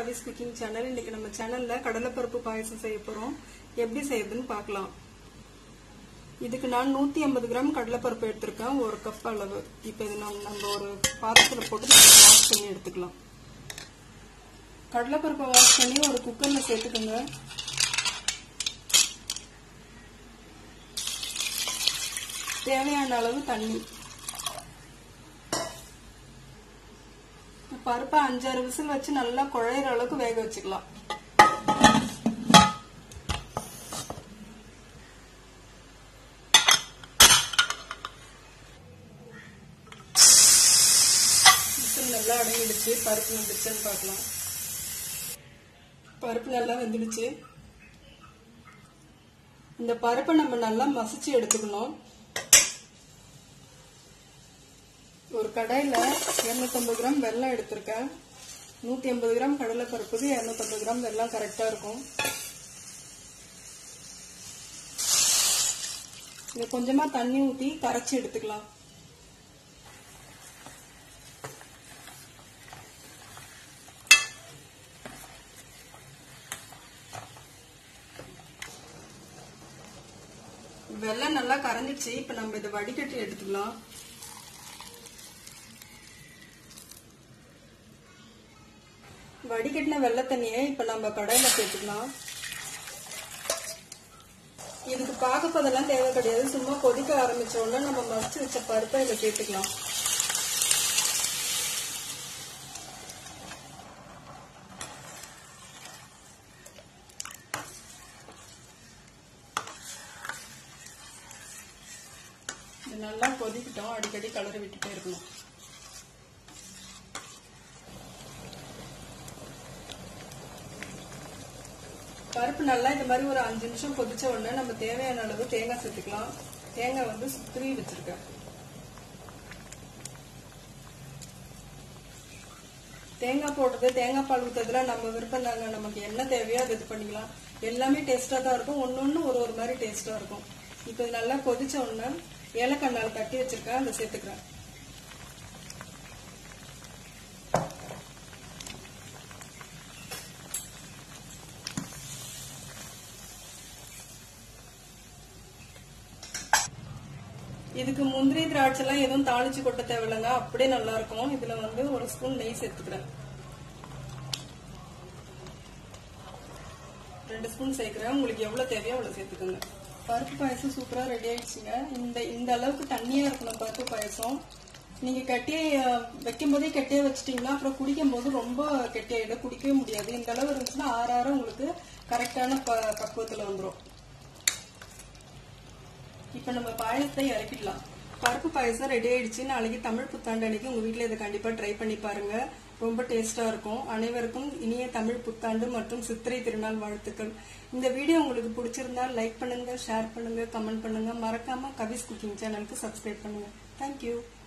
கவிஸ் cooking channel இன்னைக்கு நம்ம சேனல்ல கடலைப்பருப்பு பாயசம் செய்ய போறோம் எப்படி செய்யறதுன்னு பார்க்கலாம் இதுக்கு நான் நூத்தி ஐம்பது கிராம் கடலைப்பருப்பு எடுத்திருக்கேன் ஒரு கப் அளவு இப்போ இது நம்ம நம்ம ஒரு பாத்திரத்துல போட்டு வாஷ் பண்ணி எடுத்துக்கலாம் கடலைப்பருப்பை வாஷ் பண்ணி ஒரு குக்கர்ல சேர்த்துக்கோங்க தேவையான அளவு தண்ணி பருப்பை அஞ்சாறு விசில் வச்சு நல்லா குழையிற அளவுக்கு வேக வச்சுக்கலாம் விசில் நல்லா அடங்கிடுச்சு பருப்பு வெந்துடுச்சுன்னு பார்க்கலாம் பருப்பு நல்லா வெந்துடுச்சு இந்த பருப்பை நம்ம நல்லா மசிச்சு எடுத்துக்கணும் ஒரு கடாயில இருநூத்தம்பது கிராம் வெல்லம் எடுத்திருக்கேன் நூத்தி ஐம்பது கிராம் கடலை பருப்புக்கு இருநூத்தம்பது கிராம் வெல்லம் கரெக்டா இருக்கும் இங்க கொஞ்சமா தண்ணி ஊத்தி கரைச்சி எடுத்துக்கலாம் வெல்லம் நல்லா கரைஞ்சிச்சு இப்ப நம்ம இதை வடிகட்டி எடுத்துக்கலாம் வடிகட்டின வெள்ளை தண்ணியை இப்ப நம்ம கடையில சேர்த்துக்கலாம் இதுக்கு பாகப்பதெல்லாம் தேவை கிடையாது சும்மா கொதிக்க ஆரம்பிச்ச உடனே நம்ம மசிச்சு வச்ச பருப்பை இதை சேர்த்துக்கலாம் இது நல்லா கொதிக்கிட்டோம் அடிக்கடி கலரி விட்டுட்டே இருக்கணும் பருப்பு நல்லா இந்த மாதிரி ஒரு அஞ்சு நிமிஷம் கொதிச்ச உடனே நம்ம தேவையான அளவு தேங்காய் சேர்த்துக்கலாம் தேங்காய் வந்து துருவி வச்சிருக்கேன் தேங்காய் போடுறது தேங்காய் பால் ஊற்றுறதுல நம்ம விருப்பம் தாங்க நமக்கு என்ன தேவையோ அதை இது பண்ணிக்கலாம் எல்லாமே டேஸ்டா தான் இருக்கும் ஒன்னொன்னு ஒரு ஒரு மாதிரி டேஸ்டா இருக்கும் இப்போ இது நல்லா கொதிச்ச உடனே ஏலக்காய் நாள் கட்டி வச்சிருக்கேன் அதை சேர்த்துக்கிறேன் இதுக்கு முந்திரி திராட்சை எல்லாம் எதுவும் தாளிச்சு கொட்ட தேவையில்லைங்க அப்படியே நல்லா இருக்கும் இதுல வந்து ஒரு ஸ்பூன் நெய் சேர்த்துக்கிறேன் ரெண்டு ஸ்பூன் சேர்க்கிறேன் உங்களுக்கு எவ்வளவு தேவையோ அவ்வளவு சேர்த்துக்கோங்க பருப்பு பாயசம் சூப்பரா ரெடி ஆயிடுச்சுங்க இந்த இந்த அளவுக்கு தண்ணியா இருக்கணும் பருப்பு பாயசம் நீங்க கட்டியே வைக்கும் போதே கெட்டியே வச்சிட்டீங்கன்னா அப்புறம் குடிக்கும் போது ரொம்ப கெட்டியாயிடும் குடிக்கவே முடியாது இந்த அளவு இருந்துச்சுன்னா ஆறு ஆறு உங்களுக்கு கரெக்டான பக்குவத்துல வந்துடும் இப்ப நம்ம பாயசத்தை இறக்கிடலாம் பருப்பு பாயசம் ரெடி ஆயிடுச்சு நாளைக்கு தமிழ் புத்தாண்டு அன்னைக்கு உங்க வீட்டுல இதை கண்டிப்பா ட்ரை பண்ணி பாருங்க ரொம்ப டேஸ்டா இருக்கும் அனைவருக்கும் இனிய தமிழ் புத்தாண்டு மற்றும் சித்திரை திருநாள் வாழ்த்துக்கள் இந்த வீடியோ உங்களுக்கு பிடிச்சிருந்தா லைக் பண்ணுங்க ஷேர் பண்ணுங்க கமெண்ட் பண்ணுங்க மறக்காம கவிஸ் குக்கிங் சேனலுக்கு சப்ஸ்கிரைப் பண்ணுங்க தேங்க்யூ